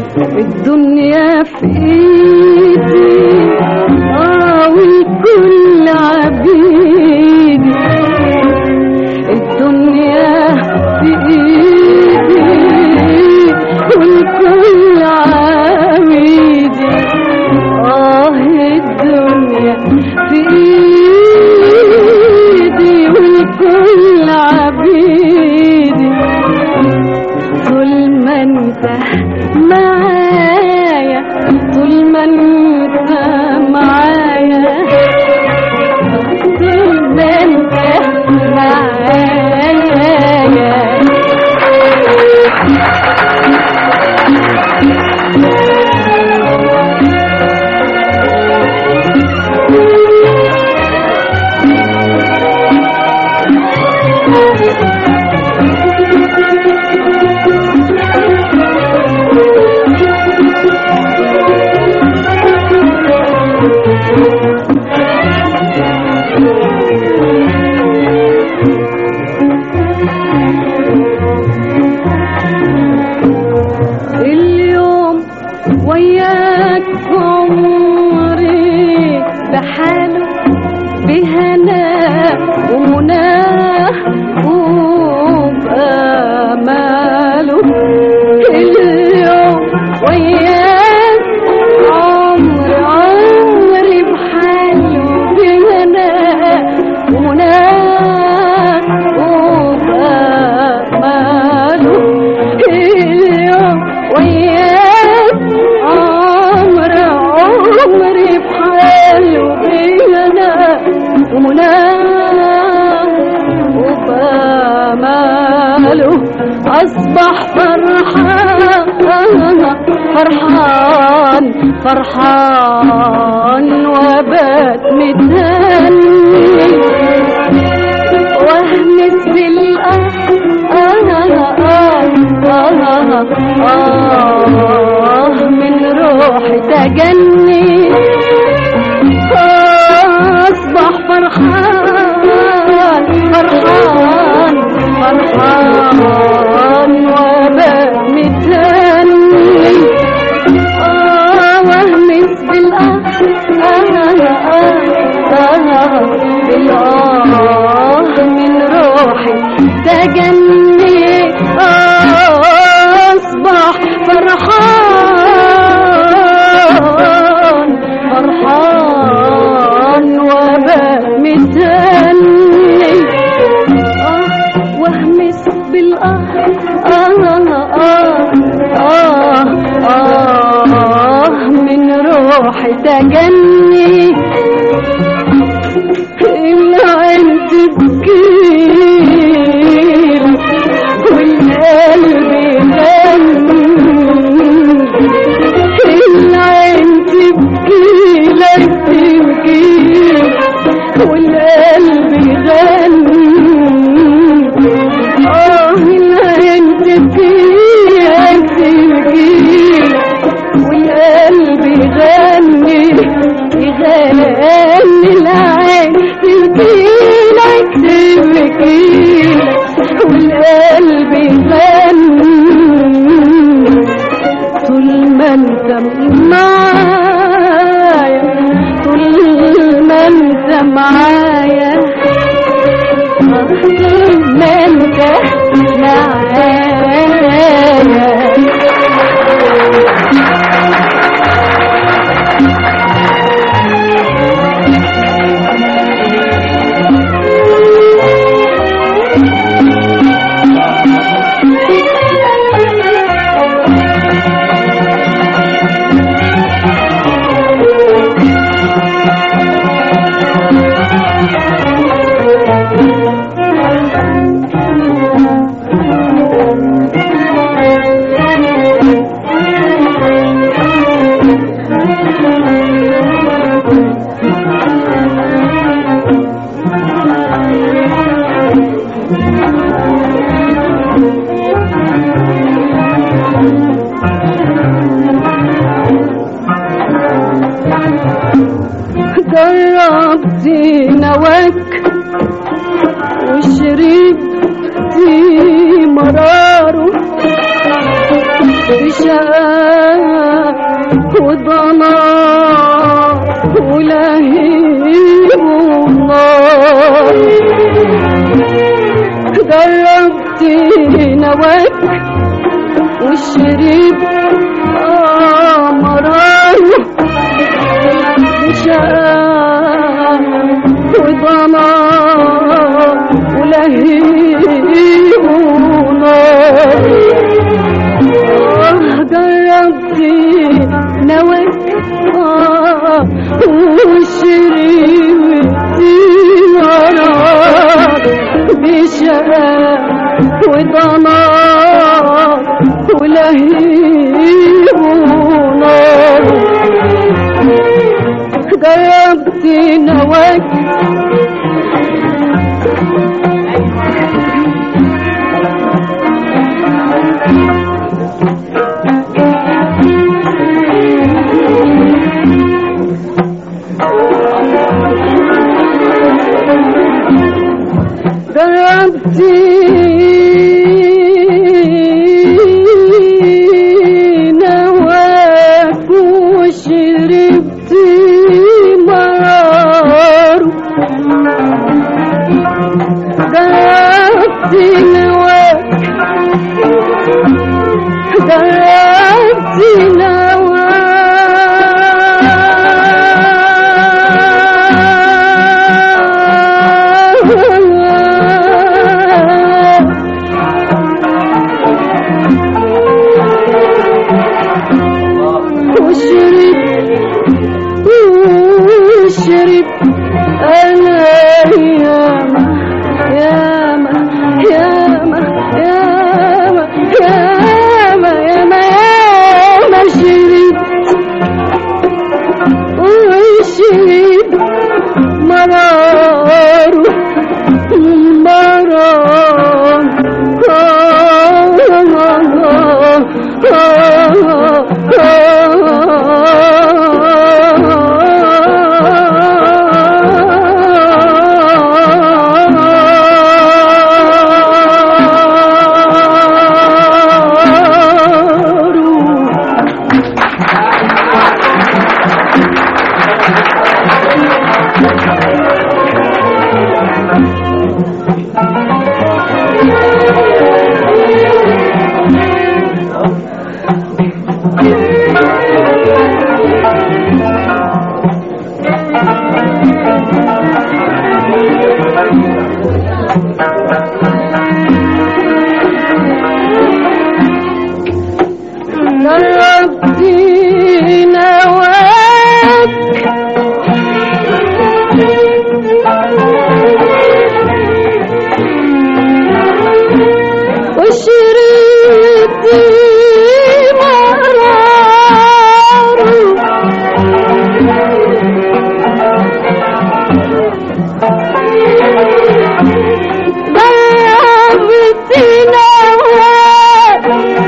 الدنيا في ايدي اه والكل عبيدي الدنيا في ايدي والكل عبيدي اه الدنيا في ايدي والكل عبيدي طول ما انت معايا طول ما انت معايا طول ما انت معايا اليوم وياك عمري بحاله بهناه ومناه وبأماله اليوم وياك عمري عمري بحاله بهناه ومناه وبأماله اليوم وياك عمر عمري بحاله بينا ومناه وبماله أصبح فرحان فرحان فرحان وبات متهني واهمس بالآه آه آه آه آه من روحي تجني أصبح فرحان فرحان فرحان وبقى متهني آه واهمس بالآه آه آه آه بالآه من روحي تجني أصبح فرحان فرحان وبقى متهني آه واهمس بالآه آه آه آه آه من روحي تجني العين تبكيل والقلب يغني العين تبكيلك تبكيل والقلب يغني اه العين تبكيلك تبكيل والقلب يغني يغني العين تبكيلك تبكيلك والقلب يغني طول ما انت معايا طول ما انت معايا طول ما انت معايا وضنار ولهيب ونار جربت نواك وشربت آه مرار بشام وضنار ولهيب ونار آه جربت نواك آه وشربت مرار بشام وضنار ولهيب ونار جربت نواك جربت نواك وشربت مرار جربت نواك جربت نواك وشرب وشرب انا ياما ياما ياما ياما ياما ياما ياما شربت وشرب مرار مرار جربت نواك وشربت مرار جربت نواك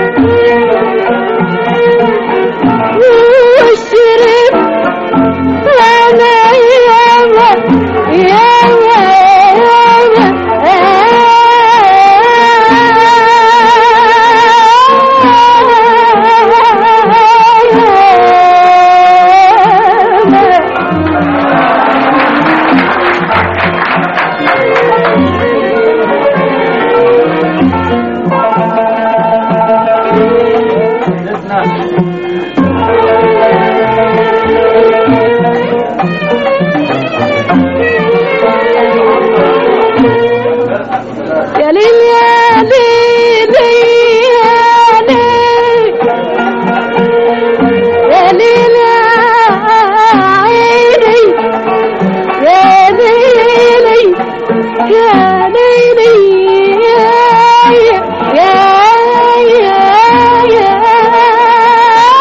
واشرب انا ياما ياما ياما يا ليل يا ليل يا ليل يا ليل يا عيني يا ليلي يا ليلي يا يا يا يا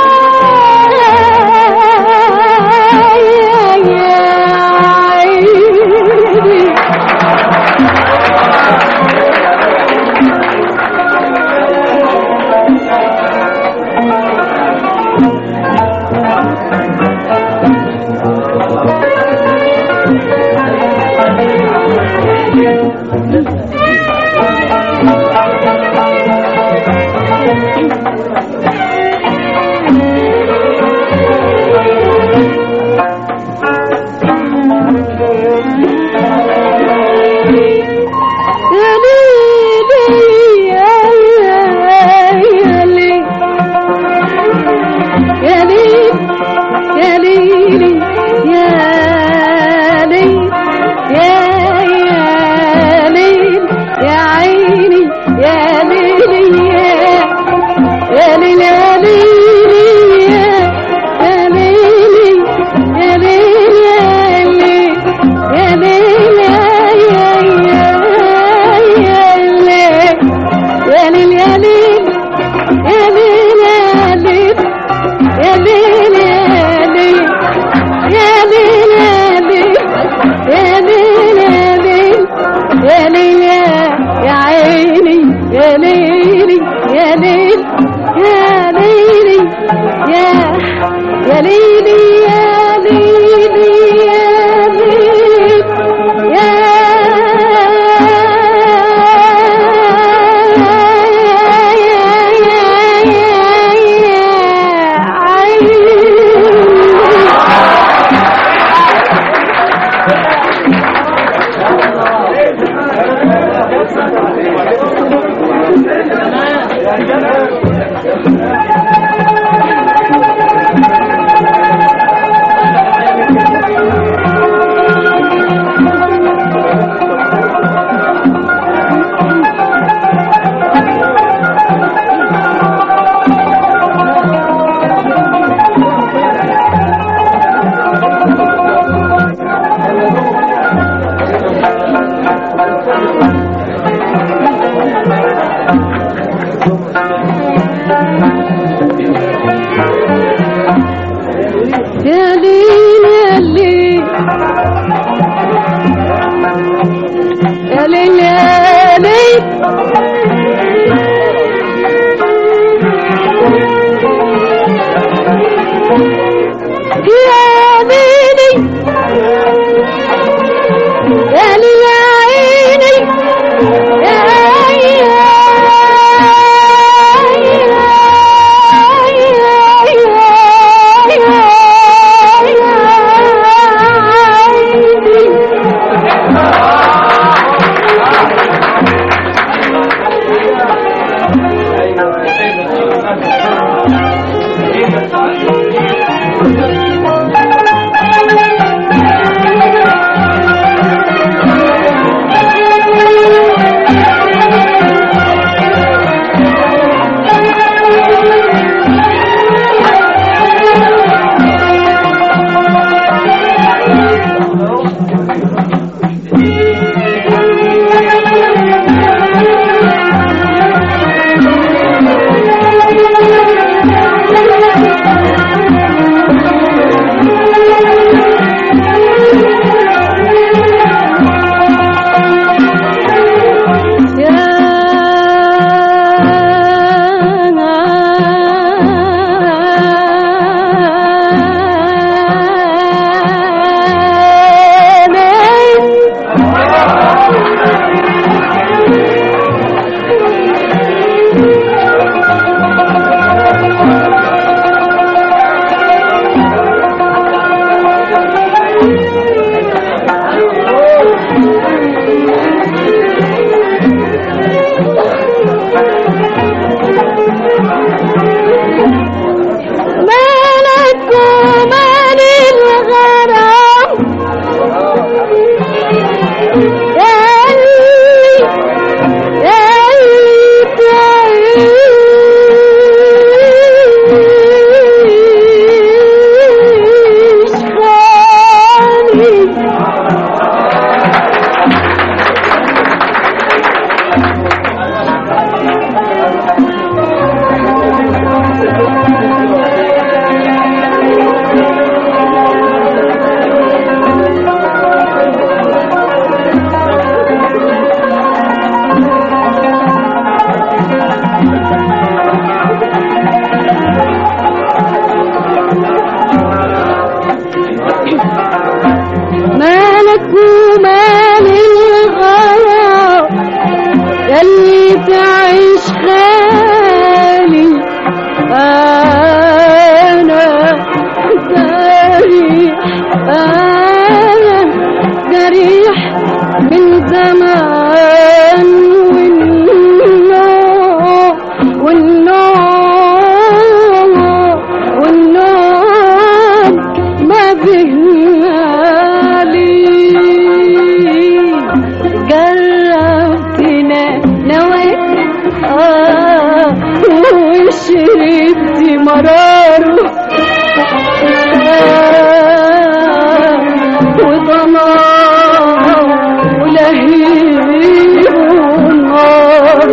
مالك ومال الغرام ياللي ياللي تعيش خالي مالك ومال الغرام ياللي تعيش خالي انا جريح انا جريح من زمان والنوم والنوم والنوم ما بينالي جربتنا نويت آه وشربت مراره آه وضناه ولهيب النار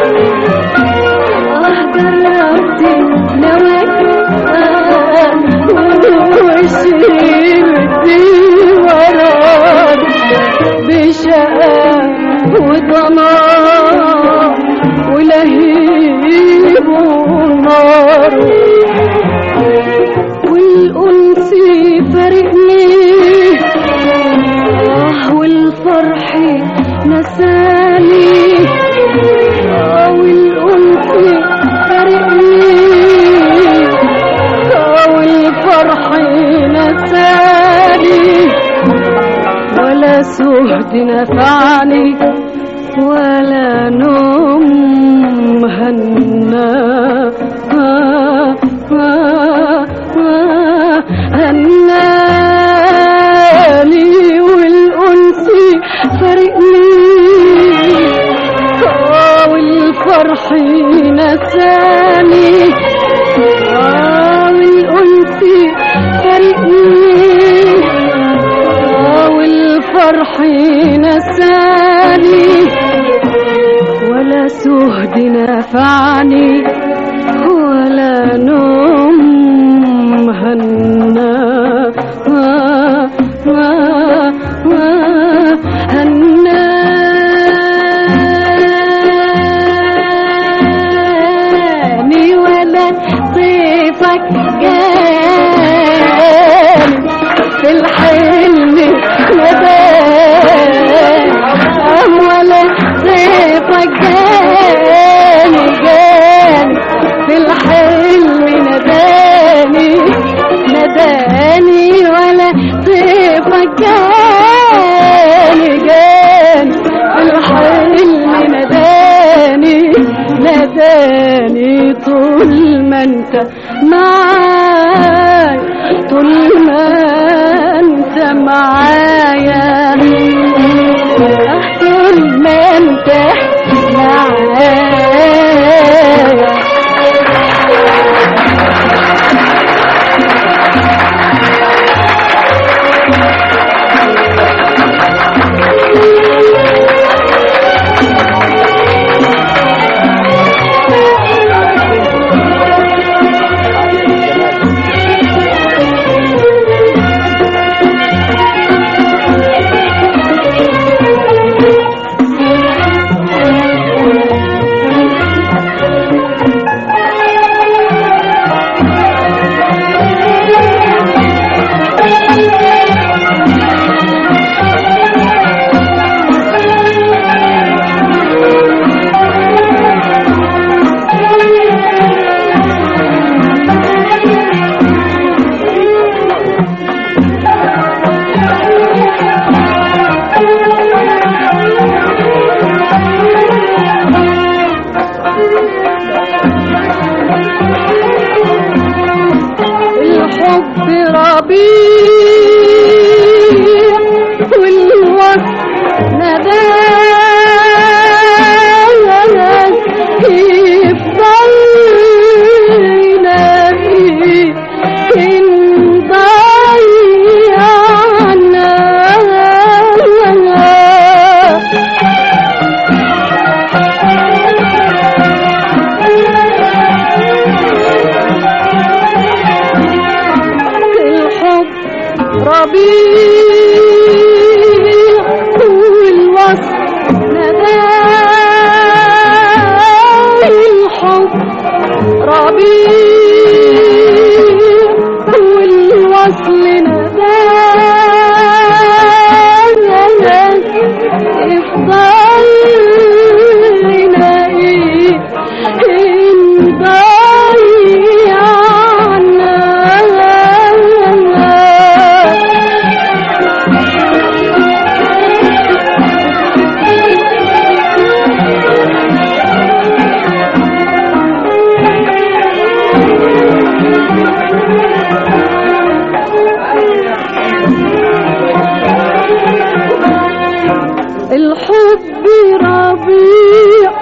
آه جربت نويت آه وشربت مراره بشقاء وضناه ولهيب النار والأنس فارقني آه والفرح نساني آه والأنس فارقني آه والفرح نساني ولا سهد نفعني ولا نوم هنا آه آه آه هنالي والأنس فرقني آه والفرح نساني آه والأنس فرقني آه والفرح نساني ولا سهد نفعني ولا نوم هنا آه آه آه هناني ولا صيفك جاني في الحلم نداني أم ولا صيفك جاني جاني في الحلم نداني نداني ولا صيفك جاني جاني في الحلم نداني نداني طول ما انت معايا طول ما انت معايا طول ما انت معايا الحب ربيع والوصف ندايا يفضل ينادي إن ضيعنا الحب ربيع والوصف نداء الحب ربيع والوصل نداء افضل نلاقي إن ضيعنا الحب ربيع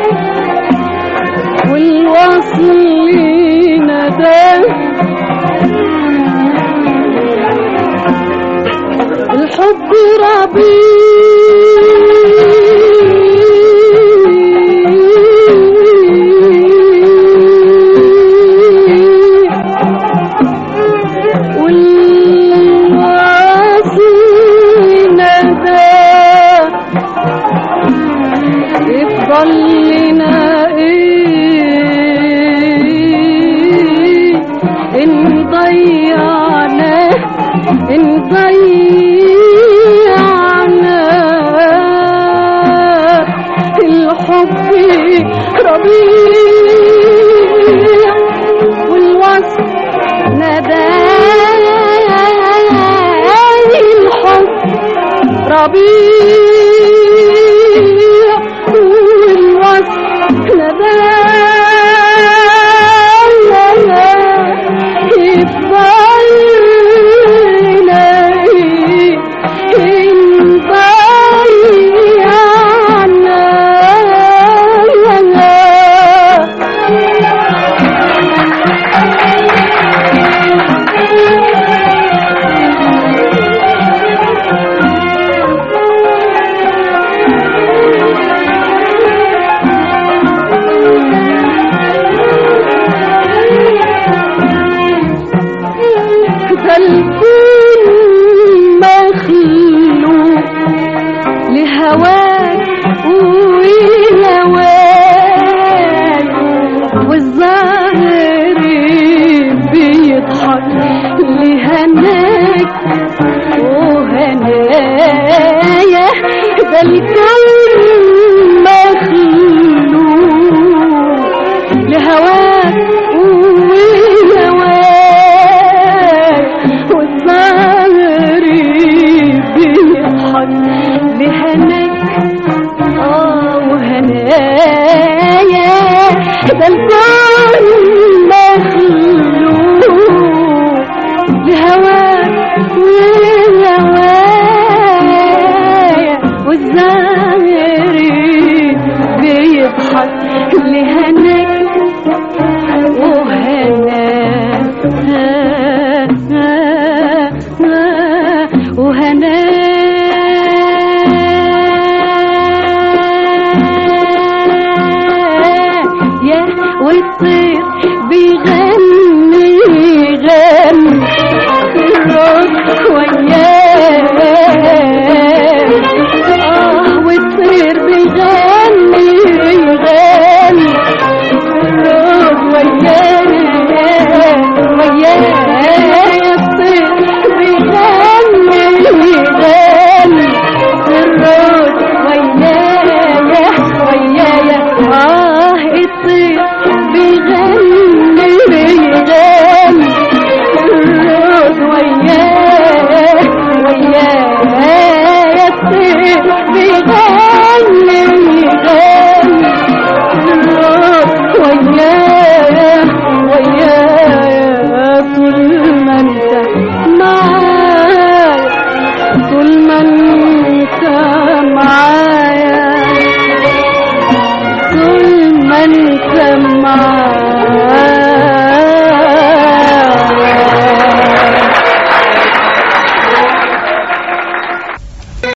والوصل ندى الحب ربيع والوصل ندى يفضل لنا ايه ان ضيعنا ان ضيعنا الحب ربيع والوصف ندى الحب ربيع والوصف ندايا يفضل يلاقي إن ده الكون مخلوق لهواك وهواك والظاهر بيضحك لهناك وهنايا ده الكون مخلوق لهواك وهواك والظاهر بيضحك لهناك اه وهنايا ده الكون مخلوق والزهري بيضحك لهناك وهنا وهنا يا والطير بيغني غني